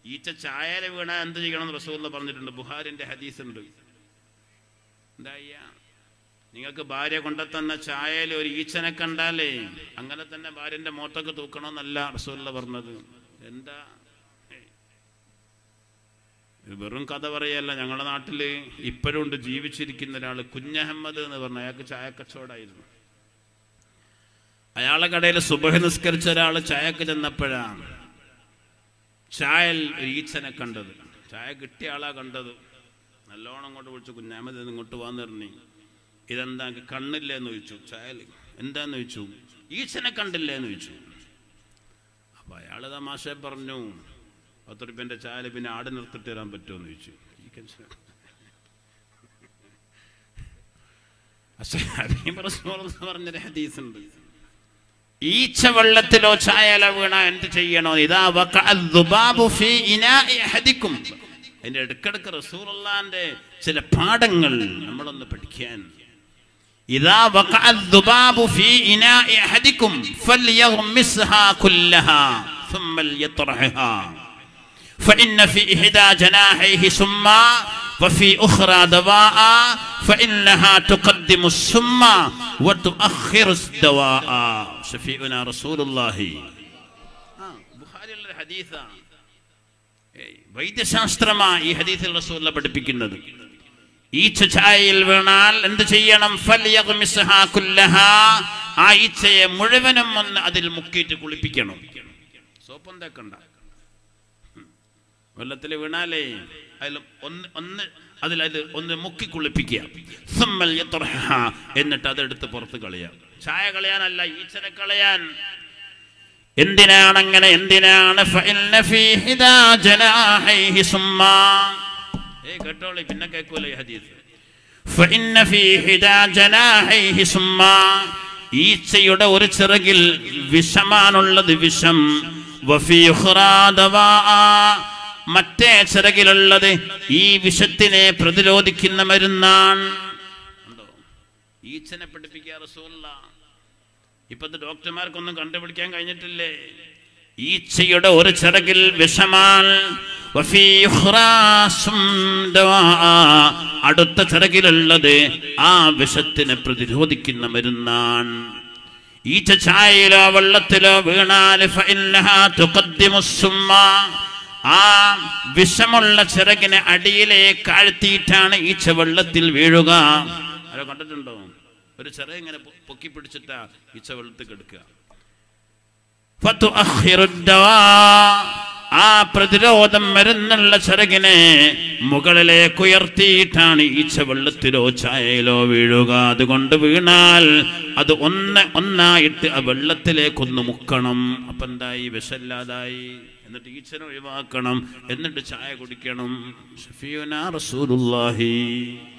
ഈച്ച ചായയിൽ വീണ എന്ത് ചെയ്യണം റസൂല്ല പറഞ്ഞിട്ടുണ്ട് ബുഹാരിന്റെ ഹദീസ് ഉണ്ട് എന്താ ചെയ്യാ നിങ്ങൾക്ക് ഭാര്യ കൊണ്ടെത്തന്ന ചായയിൽ ഒരു ഈച്ചനെ കണ്ടാലേ അങ്ങനെ തന്നെ ഭാര്യന്റെ മോത്തൊക്കെ തൂക്കണമെന്നല്ല റസൂല്ല പറഞ്ഞത് എന്താ ഏയ്. ഇത് വെറും കഥ പറയല്ല ഞങ്ങളുടെ നാട്ടില് ഇപ്പോഴും ഉണ്ട് ജീവിച്ചിരിക്കുന്ന ഒരാള് കുഞ്ഞഹമ്മദ് എന്ന് പറഞ്ഞ അയാൾക്ക് ചായ കച്ചവടമായിരുന്നു അയാളെ കടയിൽ സുബഹ നിസ്കരിച്ച ഒരാൾ ചായക്ക് ചെന്നപ്പോഴാണ് ചായൽ ഒരു ഈച്ചനെ കണ്ടത് ചായ കിട്ടിയ ആളാ കണ്ടത് നല്ലോണം അങ്ങോട്ട് വിളിച്ചു കുഞ്ഞാമത് ഇങ്ങോട്ട് വന്നു പറഞ്ഞു ഇതെന്താ എനിക്ക് കണ്ണില്ലേ എന്ന് ചോദിച്ചു ചായൽ എന്താന്ന് ചോദിച്ചു ഈച്ചനെ കണ്ടില്ലേ എന്ന് ചോദിച്ചു അപ്പൊ അയാള് തമാശ പറഞ്ഞു പത്ത് റുപ്യന്റെ ചായൽ പിന്നെ ആട് നിർത്തിട്ട് തരാൻ പറ്റുമോ എന്ന് ചോദിച്ചു ഈ കൺസ- പക്ഷേ ഹബീബ് റസൂൽ എന്ന് പറഞ്ഞൊരു ഹദീസ് ഉണ്ട് ഈച്ച വെള്ളത്തിലോ ചായലോ വീണ എന്ത് ചെയ്യണോ ഇതാ വഖഅ الذباب في إناء أحدكم. അതിന്റെ ഇടക്കിടക്ക് റസൂലുള്ളാന്റെ ചില പാഠങ്ങൾ നമ്മളൊന്ന് പഠിക്കാൻ إذا وقع الذباب في إناء أحدكم فليغمسها كلها ثم ليطرحها فإن في إحدى جناحيه سما وفي أخرى دواء فإنها تقدم السم وتؤخر الدواء شفيعنا رسول الله ബുഖാരി ഉള്ള ഹദീസാ വൈദ്യശാസ്ത്രമാ ഈ ഹദീസിൽ റസൂല്ല പഠിപ്പിക്കുന്നത് ഈച്ച ചായയിൽ വീണാൽ എന്ത് ചെയ്യണം ഫൽയഗ്മിസ്ഹാ കുല്ലഹാ. ആ ഈച്ചയെ മുഴുവനും ഒന്ന് അതിൽ മുക്കിയിട്ട് കുളിപ്പിക്കണം സോപ്പം തേക്കണ്ട വെള്ളത്തിൽ വീണാലേ അതിൽ ഒന്ന് ഒന്ന് അതിൽ അത് ഒന്ന് മുക്കി കുളിപ്പിക്കുക സുമ്മൽ യത്റഹ. എന്നിട്ട് അതെടുത്ത് പുറത്ത് കളയാം ചായ കളയാനല്ല ഈച്ചനെ കളയാൻ എന്തിനാണ് അങ്ങനെ എന്തിനാണ് ഫഇന്ന ഫീ ഹിദാ ജനാഹൈഹി സുമ്മാ. ഏയ് കേട്ടോളി പിന്നെ കേൾക്കൂല ഈ ഹദീസ് ഫഇന്ന ഫീ ഹിദാ ജനാഹൈഹി സുമ്മാ. ഈച്ചയുടെ ഒരു ചിറകിൽ വിഷമാണുള്ളത് വിഷം വഫീ ഉഖ്റാ ദവാഅ. മറ്റേ ചിറകിലുള്ളത് ഈ വിഷത്തിനെ പ്രതിരോധിക്കുന്ന മരുന്നാണ് ഉണ്ടോ ഈച്ചനെ പഠിപ്പിക്കുക റസൂല്ല ഇപ്പത്തെ ഡോക്ടർമാർക്കൊന്നും കണ്ടുപിടിക്കാൻ കഴിഞ്ഞിട്ടില്ലേ ഈച്ചയുടെ ഒരു ചിറകിൽ വിഷമാൽ വഫീ ഉഖ്റാസും ദവാഅ. അടുത്ത ചിറകിലുള്ളത് ആ വിഷത്തിനെ പ്രതിരോധിക്കുന്ന മരുന്നാണ് ഈച്ച ചായയിലോ വെള്ളത്തിലോ വീണാൽ ഫഇന്നഹാ തുഖദ്ദിമു സുമ്മ. ആ വിഷമുള്ള ചിറകിനെ അടിയിലേക്ക് ആഴ്ത്തിയിട്ടാണ് ഈച്ച വെള്ളത്തിൽ വീഴുക ആരോ കണ്ടിട്ടുണ്ടോ ഒരു ചിറക് ഇങ്ങനെ പൊ- പൊക്കി പിടിച്ചിട്ടാ ഈച്ച വെള്ളത്തിൽ കിടക്കുക ഫതുഅഖിറു ദവാ. ആ പ്രതിരോധം മരുന്നുള്ള ചിറകിനെ മുകളിലേക്ക് ഉയർത്തിയിട്ടാണ് ഈച്ച വെള്ളത്തിലോ ചായയിലോ വീഴുക അതുകൊണ്ട് വീണാൽ അത് ഒന്ന് ഒന്നായിട്ട് ആ വെള്ളത്തിലേക്കൊന്ന് മുക്കണം അപ്പൊ എന്തായി വിഷമില്ലാതായി എന്നിട്ട് ഈച്ചനെ ഒഴിവാക്കണം എന്നിട്ട് ചായ കുടിക്കണം ഷഫീഉനാ റസൂലുള്ളാഹി